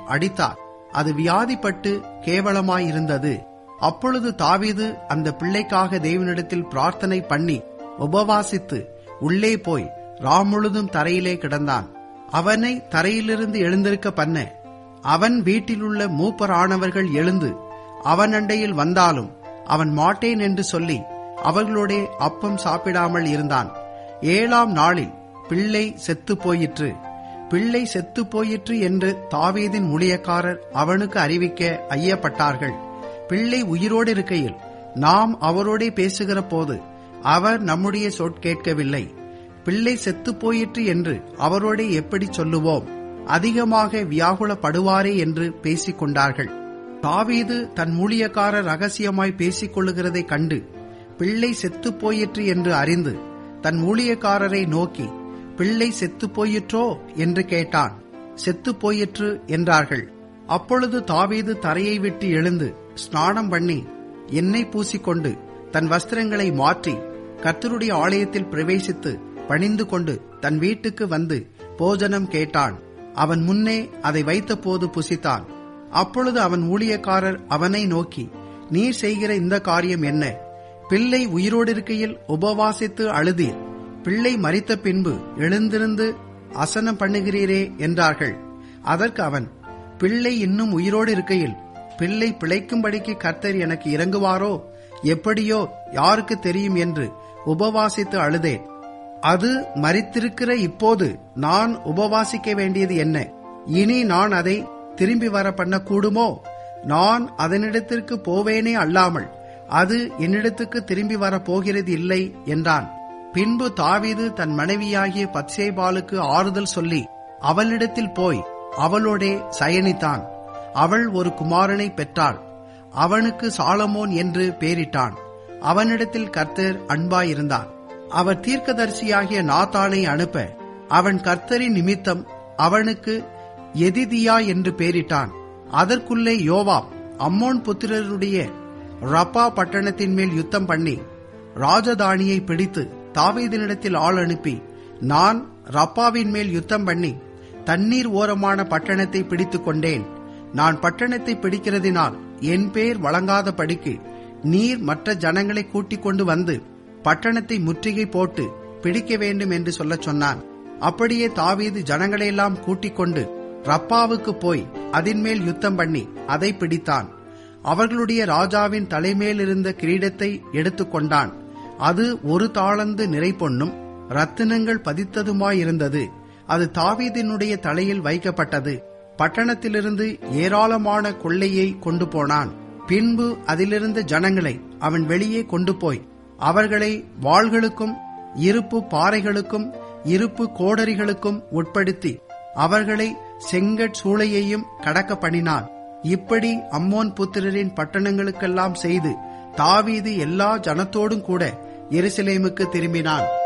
அடித்தார் அது வியாதிப்பட்டு கேவலமாயிருந்தது அப்பொழுது தாவீது அந்த பிள்ளைக்காக தேவனிடத்தில் பிரார்த்தனை பண்ணி உபவாசித்து உள்ளே போய் ராம் முழுதும் தரையிலே கிடந்தான் அவனை தரையிலிருந்து எழுந்திருக்க பண்ண அவன் வீட்டிலுள்ள மூப்பரானவர்கள் எழுந்து அவன் அண்டையில் வந்தாலும் அவன் மாட்டேன் என்று சொல்லி அவர்களோடே அப்பம் சாப்பிடாமல் இருந்தான் ஏழாம் நாளில் பிள்ளை செத்து போயிற்று பிள்ளை செத்து போயிற்று என்று தாவீதின் ஊழியக்காரர் அவனுக்கு அறிவிக்க ஐயப்பட்டார்கள் பிள்ளை உயிரோடு இருக்கையில் நாம் அவரோடே பேசுகிற போது அவர் நம்முடைய சொற்கேட்கவில்லை பிள்ளை செத்து போயிற்று என்று அவரோடே எப்படி சொல்லுவோம் அதிகமாக வியாகுலப்படுவாரே என்று பேசிக் கொண்டார்கள் தாவீது தன் ஊழியக்காரர் ரகசியமாய் பேசிக் கொள்ளுகிறதைக் கண்டு பிள்ளை செத்து போயிற்று என்று அறிந்து தன் ஊழியக்காரரை நோக்கி பிள்ளை செத்து போயிற்றோ என்று கேட்டான் செத்து போயிற்று என்றார்கள் அப்பொழுது தாவீது தரையை விட்டு எழுந்து ஸ்நானம் பண்ணி எண்ணெய் பூசிக்கொண்டு தன் வஸ்திரங்களை மாற்றி கர்த்தருடைய ஆலயத்தில் பிரவேசித்து பணிந்து கொண்டு தன் வீட்டுக்கு வந்து போஜனம் கேட்டான் அவன் முன்னே அதை வைத்தபோது புசித்தான் அப்பொழுது அவன் ஊழியக்காரர் அவனை நோக்கி நீர் செய்கிற இந்த காரியம் என்ன பிள்ளை உயிரோடு இருக்கையில் உபவாசித்து அழுதீர் பிள்ளை மறித்த பின்பு எழுந்திருந்து அசனம் பண்ணுகிறீரே என்றார்கள் அதற்கு அவன் பிள்ளை இன்னும் உயிரோடு இருக்கையில் பிள்ளை பிழைக்கும்படிக்கு கர்த்தர் எனக்கு இறங்குவாரோ எப்படியோ யாருக்கு தெரியும் என்று உபவாசித்து அழுதேன் அது மறித்திருக்கிற இப்போது நான் உபவாசிக்க வேண்டியது என்ன இனி நான் அதை திரும்பி வர பண்ண கூடுமோ நான் அதனிடத்திற்கு போவேனே அல்லாமல் அது என்னிடத்துக்கு திரும்பி வர போகிறது இல்லை என்றான் பின்பு தாவீது தன் மனைவியாகிய பத்சேபாலுக்கு ஆறுதல் சொல்லி அவளிடத்தில் போய் அவளோடே சயனித்தான் அவள் ஒரு குமாரனை பெற்றாள் அவனுக்கு சாலமோன் என்று பெயரிட்டான் அவனிடத்தில் கர்த்தர் அன்பாயிருந்தார் அவர் தீர்க்கதரிசியாகிய நாத்தானை அனுப்ப அவன் கர்த்தரின் நிமித்தம் அவனுக்கு எதிதியா என்று பெயரிட்டான் அதற்குள்ளே யோவாப் அம்மோன் புத்திரருடைய ரப்பா பட்டணத்தின் மேல் யுத்தம் பண்ணி ராஜதானியை பிடித்து தாவீதினிடத்தில் ஆள் அனுப்பி நான் ரப்பாவின் மேல் யுத்தம் பண்ணி தண்ணீர் ஓரமான பட்டணத்தை பிடித்துக் கொண்டேன் நான் பட்டணத்தை பிடிக்கிறதினால் என் பேர் வழங்காத படிக்கு நீர் மற்ற ஜனங்களை கூட்டிக் கொண்டு வந்து பட்டணத்தை முற்றுகை போட்டு பிடிக்க வேண்டும் என்று சொல்லச் சொன்னான் அப்படியே தாவீது ஜனங்களையெல்லாம் கூட்டிக் கொண்டு ரப்பாவுக்கு போய் அதன் மேல் யுத்தம் பண்ணி அதை பிடித்தான் அவர்களுடைய ராஜாவின் தலைமேல் இருந்த கிரீடத்தை எடுத்துக்கொண்டான் அது ஒரு தாளந்து நிறை பொன்னும் ரத்தினங்கள் பதித்ததுமாயிருந்தது அது தாவீதினுடைய தலையில் வைக்கப்பட்டது பட்டணத்திலிருந்து ஏராளமான கொள்ளையை கொண்டு போனான் பின்பு அதிலிருந்த ஜனங்களை அவன் வெளியே கொண்டு போய் அவர்களை வாள்களுக்கும் இருப்பு பாறைகளுக்கும் இருப்பு கோடரிகளுக்கும் உட்படுத்தி அவர்களை செங்கட் சூளையையும் கடக்க பண்ணினான் இப்படி அம்மோன் புத்திரரின் பட்டணங்களுக்கெல்லாம் செய்து தாவீது எல்லா ஜனத்தோடும் கூட எருசலேமுக்கு திரும்பினான்